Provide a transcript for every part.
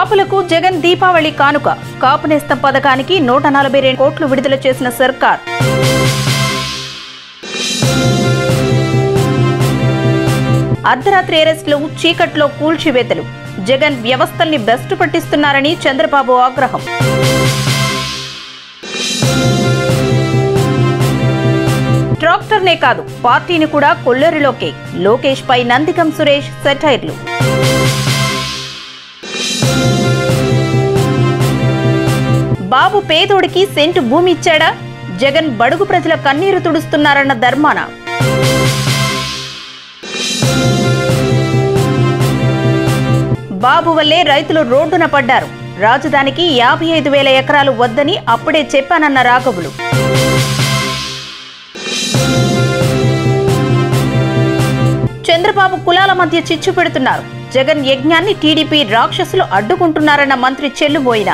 కాపులకు జగన్ దీపావళి కానుక కాపు నేస్తం పథకానికి నూట నలభై రెండు కోట్లు విడుదల చేసిన సర్కార్ అర్ధరాత్రి అరెస్టులు చీకట్లో కూల్చివేతలు జగన్ వ్యవస్థల్ని బెస్ట్ పట్టిస్తున్నారని చంద్రబాబు ఆగ్రహం ట్రాక్టర్నే కాదు పార్టీని కూడా కొల్లేరులోకే లోకేష్ పై నందికం సురేష్ సెటైర్లు బాబు పేదోడికి సెంటు భూమి ఇచ్చాడా జగన్ బడుగు ప్రజల కన్నీరు తుడుస్తున్నారన్న ధర్మాన బాబు వల్లే రైతులు రోడ్డున పడ్డారు రాజధానికి యాభై ఐదు వేల ఎకరాలు వద్దని అప్పుడే చెప్పానన్న రాఘవులు చంద్రబాబు కులాల మధ్య చిచ్చు పెడుతున్నారు జగన్ యజ్ఞాన్ని టీడీపీ రాక్షసులు అడ్డుకుంటున్నారన్న మంత్రి చెల్లుబోయిన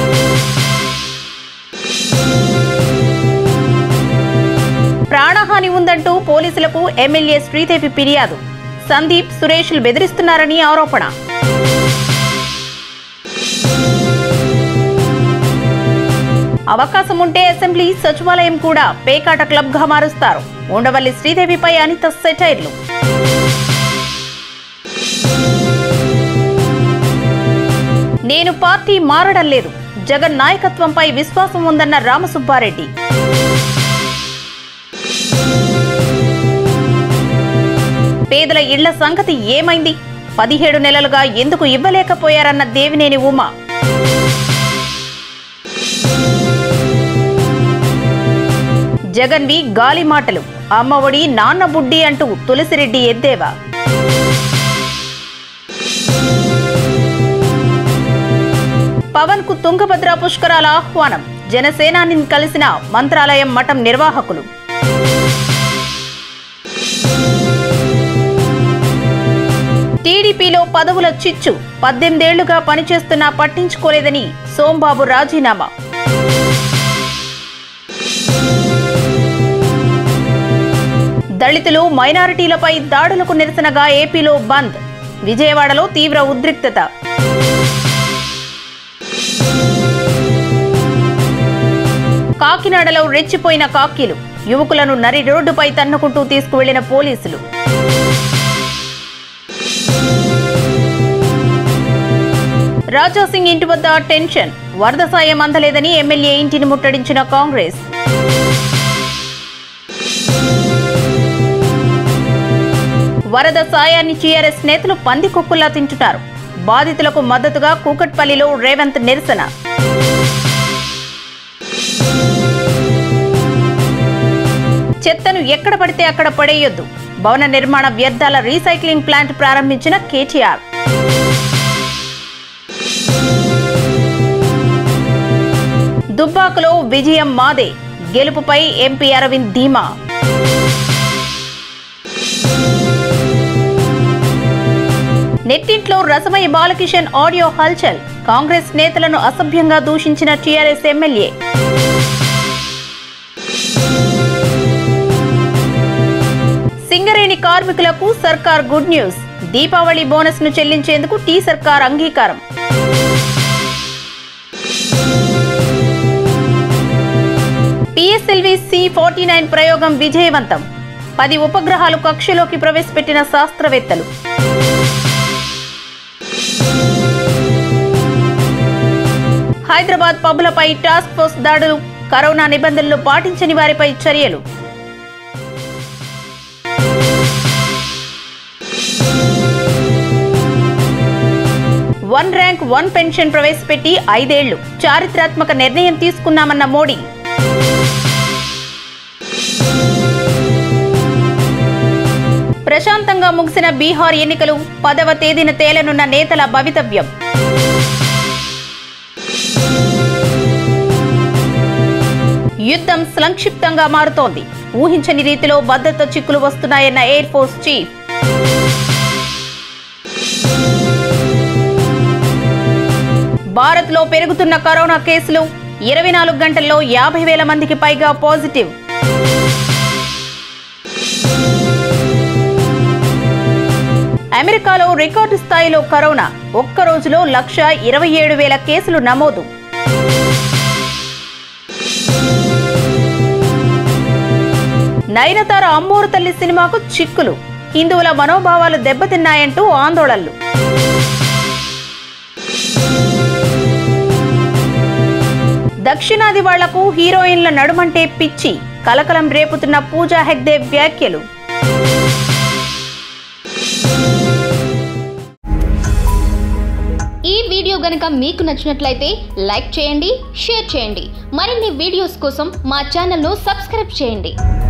ప్రాణహాని ఉందంటూ పోలీసులకు ఎమ్మెల్యే శ్రీదేవి ఫిర్యాదు సందీప్ సురేష్లు బెదిరిస్తున్నారని ఆరోపణ అవకాశం ఉంటే అసెంబ్లీ సచివాలయం కూడా పేకాట క్లబ్ గా మారుస్తారు ఉండవల్లి శ్రీదేవిపై అనిత సెటైర్లు నేను పార్టీ మారడం లేదు జగన్ నాయకత్వంపై విశ్వాసం ఉందన్న రామసుబ్బారెడ్డి పేదల ఇళ్ల సంగతి ఏమైంది పదిహేడు నెలలుగా ఎందుకు ఇవ్వలేకపోయారన్న దేవినేని ఉమా జగన్వి గాలి మాటలు అమ్మఒడి నాన్న బుడ్డి అంటూ తులసిరెడ్డి ఎద్దేవా పవన్ కు తుంగభద్ర పుష్కరాల ఆహ్వానం జనసేనాని కలిసిన మంత్రాలయం మఠం నిర్వాహకులు టీడీపీలో పదవుల చిచ్చు పద్దెనిమిదేళ్లుగా పనిచేస్తున్నా పట్టించుకోలేదని సోంబాబు రాజీనామా దళితులు మైనారిటీలపై దాడులకు నిరసనగా ఏపీలో బంద్ విజయవాడలో తీవ్ర ఉద్రిక్తత కాకినాడలో రెచ్చిపోయిన కాకీలు యువకులను నరి రోడ్డుపై తన్నుకుంటూ తీసుకువెళ్లిన పోలీసులు రాజాసింగ్ ఇంటి వద్ద టెన్షన్ వరద సాయం అందలేదని ఎమ్మెల్యే ఇంటిని ముట్టడించిన కాంగ్రెస్ వరద సాయాన్ని టీఆర్ఎస్ నేతలు పందికొక్కుల్లా తింటున్నారు బాధితులకు మద్దతుగా కూకట్పల్లిలో రేవంత్ నిరసన చెత్తను ఎక్కడ పడితే అక్కడ పడేయొద్దు భవన నిర్మాణ వ్యర్థాల రీసైక్లింగ్ ప్లాంట్ ప్రారంభించిన కేటీఆర్ దుబ్బాకలో విజయం మాదే గెలుపుపై ఎంపీ అరవింద్ ధీమా నెట్టింట్లో రసమయ్య బాలకిషన్ ఆడియో హల్చల్ కాంగ్రెస్ నేతలను అసభ్యంగా దూషించిన టీఆర్ఎస్ ఎమ్మెల్యే సింగరేణి కార్మికులకు సర్కార్ గుడ్ న్యూస్ దీపావళి బోనస్ ను చెల్లించేందుకు టీ సర్కార్ అంగీకారం పిఎస్ఎల్వి సి ఫార్టీ నైన్ ప్రయోగం విజయవంతం పది ఉపగ్రహాలు కక్షలోకి ప్రవేశపెట్టిన శాస్త్రవేత్తలు హైదరాబాద్ పబ్బులపై టాస్క్ ఫోర్స్ దాడులు కరోనా నిబంధనలు పాటించని వారిపై చర్యలు వన్ ర్యాంక్ వన్ పెన్షన్ ప్రవేశపెట్టి ఐదేళ్లు చారిత్రాత్మక నిర్ణయం తీసుకున్నామన్న మోడీ ప్రశాంతంగా ముగిసిన బీహార్ ఎన్నికలు పదవ తేదీన తేలనున్న నేతల భవితవ్యం యుద్ధం సంక్షిప్తంగా మారుతోంది ఊహించని రీతిలో భద్రత చిక్కులు వస్తున్నాయన్న ఎయిర్ ఫోర్స్ చీఫ్ భారత్లో పెరుగుతున్న కరోనా కేసులు ఇరవై నాలుగు గంటల్లో యాభై వేల మందికి పైగా పాజిటివ్ అమెరికాలో రికార్డు స్థాయిలో కరోనా ఒక్క రోజులో లక్ష ఇరవై ఏడు వేల కేసులు నమోదు నయనతార అమ్మోరు తల్లి సినిమాకు చిక్కులు హిందువుల మనోభావాలు దెబ్బతిన్నాయంటూ ఆందోళనలు దక్షిణాది వాళ్లకు హీరోయిన్ల నడుమంటే పిచ్చి కలకలం రేపుతున్న పూజా హెగ్డే వ్యాఖ్యలు ఈ వీడియో గనుక మీకు నచ్చినట్లయితే లైక్ చేయండి షేర్ చేయండి మరిన్ని వీడియోస్ కోసం మా ఛానల్ను సబ్స్క్రైబ్ చేయండి